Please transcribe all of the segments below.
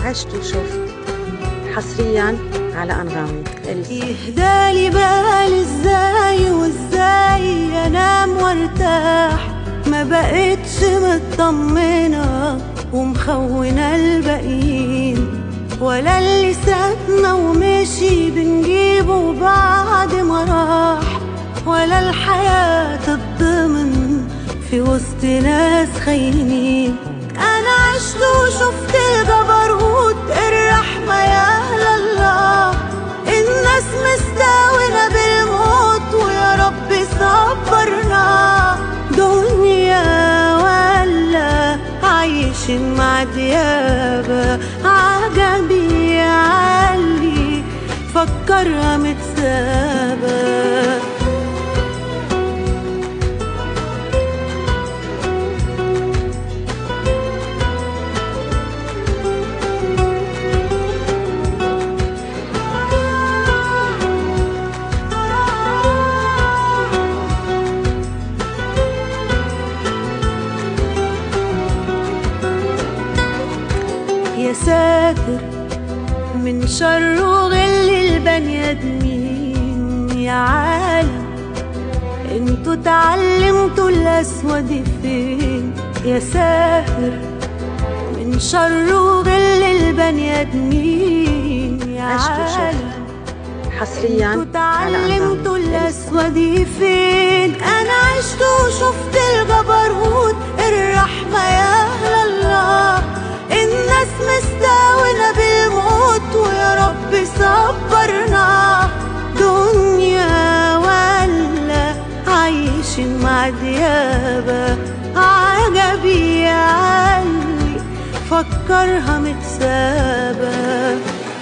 عشت وشفت حصريا على أنغامي إليسا يهدالي بالي ازاي وازاي انام وارتاح ما بقتش مطمنة ومخونة الباقيين ولا اللي سابنا ومشي بنجيبه بعد ما راح ولا الحياة تتضمن في وسط ناس خاينين انا عشت وشفت الجبروت الرحمة يا الله الناس مستاونة بالموت ويا رب صبرنا دنيا ولا عايشين مع ديابة عجبي علي فكرها متسابة يا ساتر من شر وغل البني ادمين يا عالم انتوا اتعلمتوا الاسود فين يا ساتر من شر وغل البني ادمين يا عشت وشفت. عالم حصريا انتوا على اتعلمتوا أنغامي إليسا الاسود فين انا عشت وشفت الجبروت الرحمة يا أهل الله الناس مستاونة بالموت ويا رب صبرنا دنيا ولا عايشين مع ديابة عجبي علي فكرها متسابة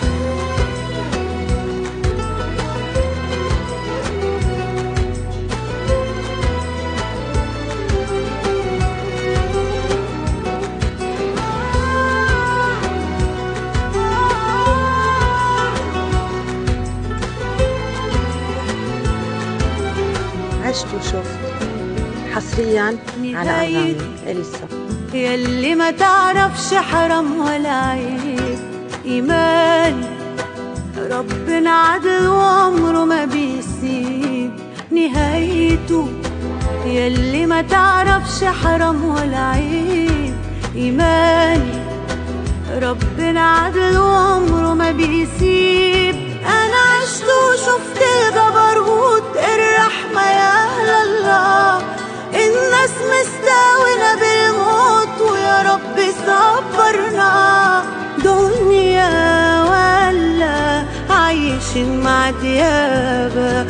عشت وشفت حصريا على أنغامي إليسا يلي ما تعرفش حرام ولا عيب إيماني ربنا عدل وعمره ما بيسيب نهايته يلي ما تعرفش حرام ولا عيب إيماني ربنا عدل وعمره ما بيسيب أنا عشت وشفت الجبروت الرحمة يا أهل الله الناس مستاونة بالموت ويا رب صبرنا دنيا ولا عايشين مع ديابة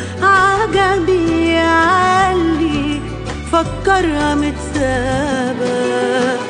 عجبي علي فكرها متسابة